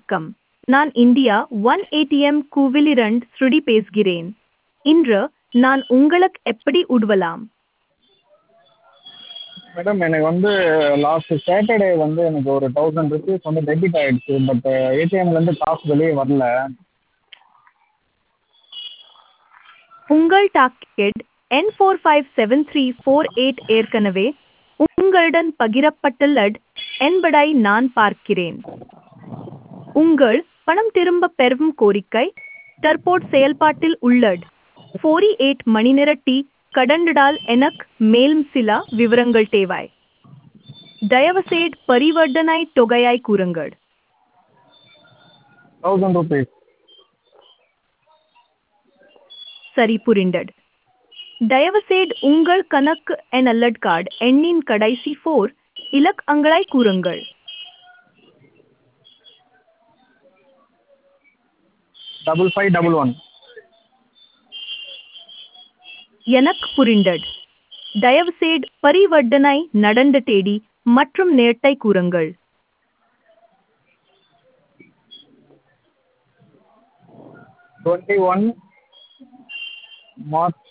வணக்கம் நான் India one ATM கூவிலிரண்ட் ஸ்ருடி பேசுகிறேன் இன்று நான் உங்களுக்கு எப்படி உதவலாம் மேடம் எனக்கு வந்து லாஸ்ட் சாட்டர்டே வந்து எனக்கு ஒரு தௌசண்ட் ருபீஸ் வந்து டெபிட் ஆயிடுச்சு பட் ஏடிஎம்லேருந்து காசு வெளியே வரல உங்கள் டாக்கெட் என் four five seven three four eight ஏற்கனவே உங்களுடன் பகிரப்பட்டுள்ளது என்பதை நான் பார்க்கிறேன் உங்கள் பணம் திரும்ப பெறும் கோரிக்கை தற்போது செயல்பாட்டில் உள்ளது ஃபோரி எயிட் மணி நேர டி கடந்துடால் எனக்கு மேலும் சில விவரங்கள் தேவை தயவுசெய்து பரிவர்த்தனை தொகையாய் கூறுங்கள் தௌசண்ட் ருபீஸ் சரி புரிந்தது தயவுசெய்து உங்கள் கணக்கு என் அல்லட் கார்டு எண்ணின் கடைசி ஃபோர் இலக்கங்களை கூறுங்கள் டபுள் ஃபைவ் டபுள் ஒன் எனக்கு புரிந்தது தயவுசெய்து பரிவர்த்தனை நடந்த தேதி மற்றும் நேரத்தை கூறுங்கள் டுவெண்ட்டி ஒன் மார்ச்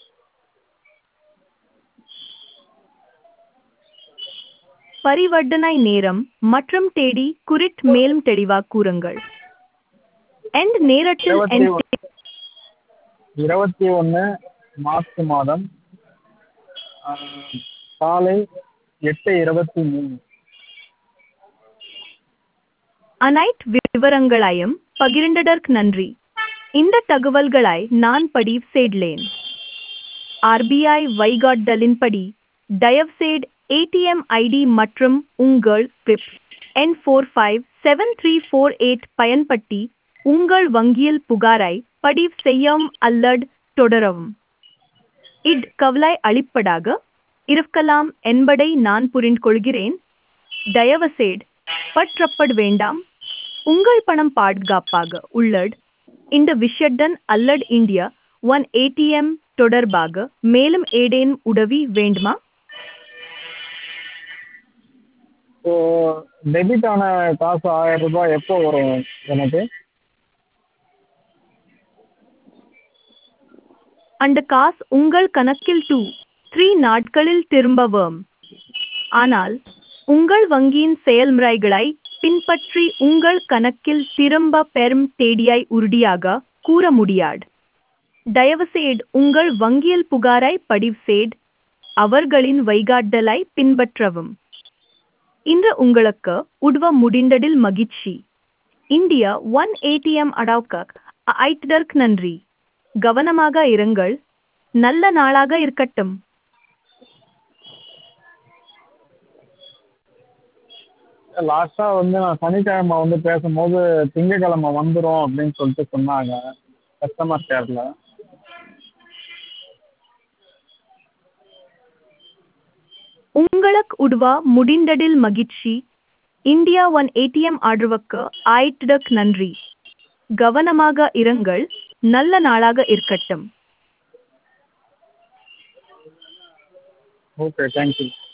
பரிவர்த்தனை நேரம் மற்றும் தேதி குறித்து மேலும் தெளிவாக கூறுங்கள் எண்ட் நேரத்தில் இருபத்தி என் ஒ- இருபத்தி ஒன்று மார்ச் மாதம் ஆ, காலை எட்டு இருபத்தி மூணு அனைத்து விவரங்களையும் பகிர்ந்ததற்கு நன்றி இந்த தகவல்களை நான் பதிவு செய்தேன் ஆர்பிஐ வைகாட்டலின்படி தயவுசெய்து ஏடிஎம் ஐடி மற்றும் உங்கள் பிப் என் four five seven three four eight பயன்படுத்தி உங்கள் வங்கியில் புகாரை பதிவு செய்யவும் அல்லது தொடரவும் இட் கவலை அளிப்பதாக இருக்கலாம் என்பதை நான் புரிந்து கொள்கிறேன் தயவுசெய்து பற்றப்பட வேண்டாம் உங்கள் பணம் பாதுகாப்பாக உள்ளது இந்த விஷயத்துடன் அல்லது இந்தியா ஒன் ஏடிஎம் தொடர்பாக மேலும் ஏதேனும் உதவி வேண்டுமா ஸோ டெபிட் ஆன காசு ஆயிரம் ரூபாய் எப்போ வரும் எனக்கு அந்த காசு உங்கள் கணக்கில் டூ த்ரீ நாட்களில் திரும்ப வரும் ஆனால் உங்கள் வங்கியின் செயல்முறைகளை பின்பற்றி உங்கள் கணக்கில் திரும்ப பெறும் தேதியை உறுதியாக கூற முடியாது தயவுசெய்து உங்கள் வங்கியில் புகாரை பதிவு செய்து அவர்களின் வழிகாட்டுதலை பின்பற்றவும் இன்று உங்களுக்கு உதவ முடிந்ததில் மகிழ்ச்சி இந்தியா ஒன் ஏடிஎம் அடாவுக்கு ஐட்டதற்கு நன்றி கவனமாக இருங்கள் நல்ல நாளாக இருக்கட்டும் லாஸ்ட்டாக வந்து நான் சனிக்கிழமை வந்து பேசும்போது திங்கக்கிழமை வந்துடும் அப்படின்னு சொல்லிட்டு சொன்னாங்க கஸ்டமர் கேரில் உங்களுக்கு உதவ முடிந்ததில் மகிழ்ச்சி இந்தியா ஒன் ஏடிஎம் ஆதரவுக்கு ஆயிட்டதற்கு நன்றி கவனமாக இருங்கள் நல்ல நாளாக இருக்கட்டும் ஓகே தேங்க்யூ